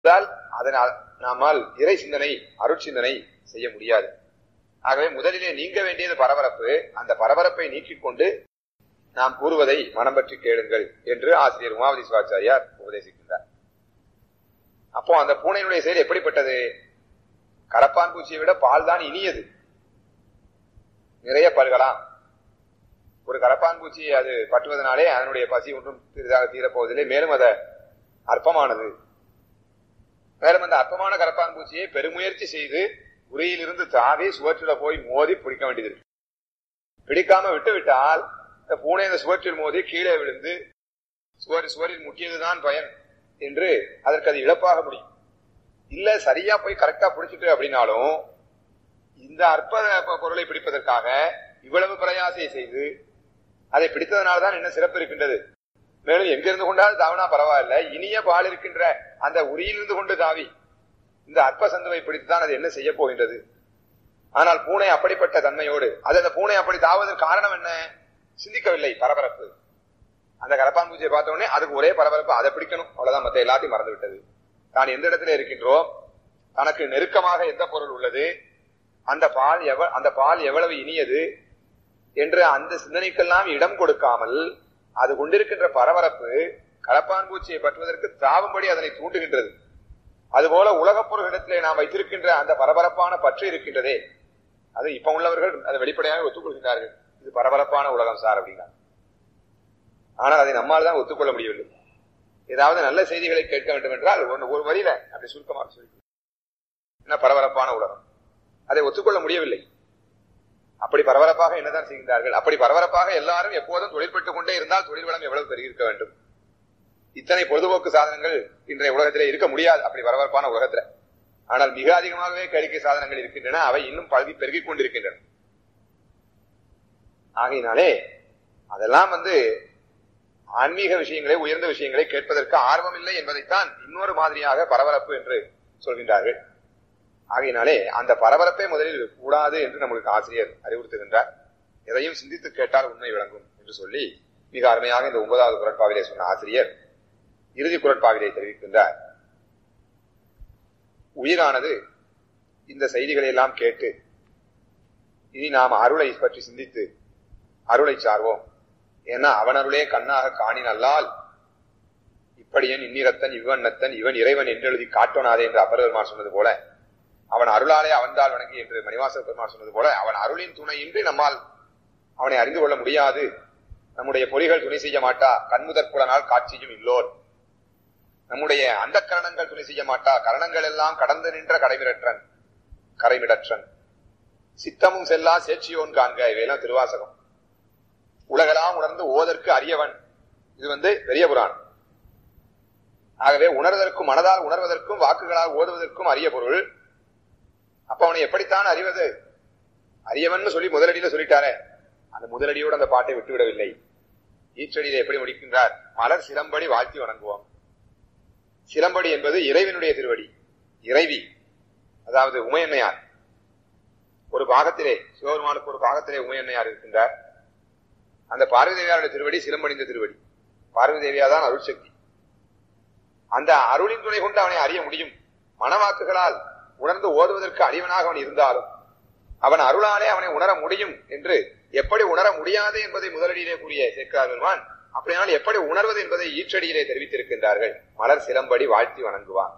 இருந்தால் அதனால் நம்மால் இறை சிந்தனை அருட்சிந்தனை செய்ய முடியாது ஆகவே முதலிலே நீங்க வேண்டியது பரபரப்பு அந்த பரபரப்பை நீக்கிக் கொண்டு நாம் கூறுவதை மனம் பற்றி கேளுங்கள் என்று ஆசிரியர் உமாவதி சிவாச்சாரியார் உபதேசிக்கின்றார் அப்போ அந்த பூனையினுடைய செயல் எப்படிப்பட்டது கரப்பான் பூச்சியை விட பால் தான் இனியது நிறைய பருகலாம் ஒரு கரப்பான் பூச்சி அது பட்டுவதனாலே அதனுடைய பசி ஒன்றும் பெரிதாக தீரப்போவதில்லை மேலும் அது அற்பமானது மேலும் அந்த அற்பமான கரப்பான் பூச்சியை பெருமுயற்சி செய்து உரையிலிருந்து தாவி சுவற்றில போய் மோதி பிடிக்க வேண்டியது இருக்கு. பிடிக்காம விட்டு விட்டால் இந்த பூனை அந்த சுவற்றில் மோதி கீழே விழுந்து சுவர் சுவரில் முக்கியதுதான் பயன் என்று அதற்கு அது இழப்பாக முடியும் இல்ல சரியா போய் கரெக்டா பிடிச்சிட்டு அப்படின்னாலும் இந்த அற்ப பொருளை பிடிப்பதற்காக இவ்வளவு பிரயாசை செய்து அதை பிடித்ததனால்தான் என்ன சிறப்பு இருக்கின்றது மேலும் எங்கிருந்து கொண்டாலும் தாவினா பரவாயில்ல இனிய பால் இருக்கின்ற அந்த உரியிலிருந்து கொண்டு தாவி இந்த அற்ப சந்துவை பிடித்துதான் அது என்ன செய்ய போகின்றது ஆனால் பூனை அப்படிப்பட்ட தன்மையோடு அது அந்த பூனை அப்படி தாவதற்கு காரணம் என்ன சிந்திக்கவில்லை பரபரப்பு அந்த கரப்பான் பூச்சியை பார்த்த உடனே அதுக்கு ஒரே பரபரப்பு அதை பிடிக்கணும் அவ்வளவுதான் மத்த எல்லாத்தையும் மறந்து விட்டது தான் எந்த இடத்துல இருக்கின்றோம் தனக்கு நெருக்கமாக எந்த பொருள் உள்ளது அந்த பால் எவ அந்த பால் எவ்வளவு இனியது என்று அந்த சிந்தனைக்கெல்லாம் இடம் கொடுக்காமல் அது கொண்டிருக்கின்ற பரபரப்பு கலப்பான் பூச்சியை பற்றுவதற்கு தாவும்படி அதனை தூண்டுகின்றது அதுபோல உலகப் பொருளிடத்திலே நாம் வைத்திருக்கின்ற அந்த பரபரப்பான பற்று இருக்கின்றதே அது இப்ப உள்ளவர்கள் அதை வெளிப்படையாக ஒத்துக்கொள்கின்றார்கள் இது பரபரப்பான உலகம் சார் அப்படிங்கிறாங்க ஆனால் அதை நம்மால் தான் ஒத்துக்கொள்ள முடியவில்லை ஏதாவது நல்ல செய்திகளை கேட்க வேண்டும் என்றால் ஒன்று ஒரு வரியில அப்படி சுருக்கமாக சொல்லி என்ன பரபரப்பான உலகம் அதை ஒத்துக்கொள்ள முடியவில்லை அப்படி பரபரப்பாக என்னதான் செய்கின்றார்கள் அப்படி பரபரப்பாக எல்லாரும் எப்போதும் தொழிற்பட்டுக் கொண்டே இருந்தால் தொழில் வளம் எவ்வளவு பெருகிருக்க வேண்டும் இத்தனை பொழுதுபோக்கு சாதனங்கள் இன்றைய உலகத்திலே இருக்க முடியாது அப்படி பரபரப்பான உலகத்துல ஆனால் மிக அதிகமாகவே கேளிக்கை சாதனங்கள் இருக்கின்றன அவை இன்னும் பல்கி பெருகிக் கொண்டிருக்கின்றன ஆகையினாலே அதெல்லாம் வந்து ஆன்மீக விஷயங்களை உயர்ந்த விஷயங்களை கேட்பதற்கு ஆர்வம் இல்லை என்பதைத்தான் இன்னொரு மாதிரியாக பரபரப்பு என்று சொல்கின்றார்கள் ஆகையினாலே அந்த பரபரப்பே முதலில் கூடாது என்று நம்மளுக்கு ஆசிரியர் அறிவுறுத்துகின்றார் எதையும் சிந்தித்து கேட்டால் உண்மை விளங்கும் என்று சொல்லி மிக அருமையாக இந்த ஒன்பதாவது குரட்பாவிலே சொன்ன ஆசிரியர் இறுதி குரட்பாவிலே தெரிவிக்கின்றார் உயிரானது இந்த செய்திகளை எல்லாம் கேட்டு இனி நாம் அருளை பற்றி சிந்தித்து அருளை சார்வோம் ஏன்னா அவன் அருளே கண்ணாக காணின் அல்லால் இப்படியன் இன்னிரத்தன் இவன்னத்தன் இவன் இறைவன் என்றெழுதி காட்டோனாதே என்று அப்பர் சொன்னது போல அவன் அருளாலே அவன்தால் வணங்கி என்று மணிவாச பெருமாள் சொன்னது போல அவன் அருளின் துணையின்றி நம்மால் அவனை அறிந்து கொள்ள முடியாது நம்முடைய பொறிகள் துணை செய்ய மாட்டா கண்முதற் புலனால் காட்சியும் இல்லோர் நம்முடைய அந்த கரணங்கள் துணை செய்ய மாட்டா கரணங்கள் எல்லாம் கடந்து நின்ற கடைமிரற்றன் கரைமிடற்றன் சித்தமும் செல்லா சேட்சியோன் காண்க இவையெல்லாம் திருவாசகம் உலகெல்லாம் உணர்ந்து ஓதற்கு அரியவன் இது வந்து பெரிய புராணம் ஆகவே உணர்வதற்கும் மனதால் உணர்வதற்கும் வாக்குகளால் ஓதுவதற்கும் அரிய பொருள் அப்ப அவனை எப்படித்தான் அறிவது அறியவன் சொல்லி முதலடியில சொல்லிட்டாரே அந்த முதலடியோடு அந்த பாட்டை விட்டுவிடவில்லை ஈச்சடியில எப்படி முடிக்கின்றார் மலர் சிலம்படி வாழ்த்தி வணங்குவோம் சிலம்படி என்பது இறைவனுடைய திருவடி இறைவி அதாவது உமையன்னையார் ஒரு பாகத்திலே சிவபெருமானுக்கு ஒரு பாகத்திலே உமையன்னையார் இருக்கின்றார் அந்த பார்வதி தேவியாருடைய திருவடி சிலம்படிந்த திருவடி பார்வதி தேவியா தான் அருள் சக்தி அந்த அருளின் துணை கொண்டு அவனை அறிய முடியும் மனவாக்குகளால் உணர்ந்து ஓதுவதற்கு அறிவனாக அவன் இருந்தாலும் அவன் அருளாலே அவனை உணர முடியும் என்று எப்படி உணர முடியாது என்பதை முதலடியிலே கூறிய சேர்க்கிறார் பெருமான் அப்படியானால் எப்படி உணர்வது என்பதை ஈற்றடியிலே தெரிவித்திருக்கின்றார்கள் மலர் சிலம்படி வாழ்த்தி வணங்குவான்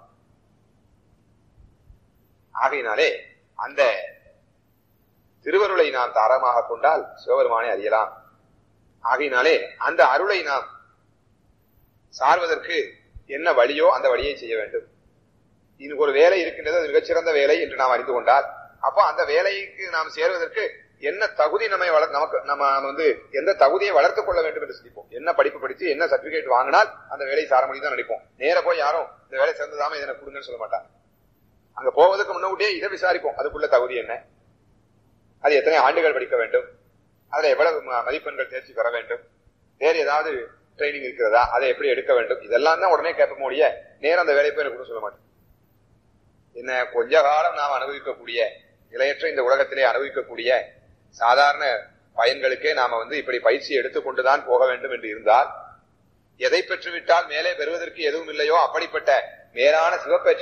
ஆகையினாலே அந்த திருவருளை நாம் தாரமாக கொண்டால் சிவபெருமானை அறியலாம் ஆகையினாலே அந்த அருளை நாம் சார்வதற்கு என்ன வழியோ அந்த வழியை செய்ய வேண்டும் இதுக்கு ஒரு வேலை இருக்கின்றது அது மிகச்சிறந்த வேலை என்று நாம் அறிந்து கொண்டால் அப்போ அந்த வேலைக்கு நாம் சேருவதற்கு என்ன தகுதி நம்மை வளர் நமக்கு நம்ம வந்து எந்த தகுதியை வளர்த்துக் கொள்ள வேண்டும் என்று சிந்திப்போம் என்ன படிப்பு படிச்சு என்ன சர்டிபிகேட் வாங்கினால் அந்த வேலையை சார முடியும் தான் நினைப்போம் நேர போய் யாரும் இந்த வேலை சேர்ந்ததாம இதனை கொடுங்கன்னு சொல்ல மாட்டாங்க அங்க போவதற்கு முன்னாடியே இதை விசாரிப்போம் அதுக்குள்ள தகுதி என்ன அது எத்தனை ஆண்டுகள் படிக்க வேண்டும் அதுல எவ்வளவு மதிப்பெண்கள் தேர்ச்சி பெற வேண்டும் வேறு ஏதாவது ட்ரைனிங் இருக்கிறதா அதை எப்படி எடுக்க வேண்டும் இதெல்லாம் தான் உடனே கேட்ப முடிய நேரம் அந்த வேலை போய் எனக்கு சொல்ல மாட்டேன் என்ன கொஞ்ச காலம் நாம் அனுபவிக்கக்கூடிய நிலையற்ற இந்த உலகத்திலே அனுபவிக்கக்கூடிய சாதாரண பயன்களுக்கே நாம வந்து இப்படி பயிற்சி எடுத்துக்கொண்டுதான் போக வேண்டும் என்று இருந்தால் எதை பெற்றுவிட்டால் மேலே பெறுவதற்கு எதுவும் இல்லையோ அப்படிப்பட்ட மேலான சிவப்பேற்று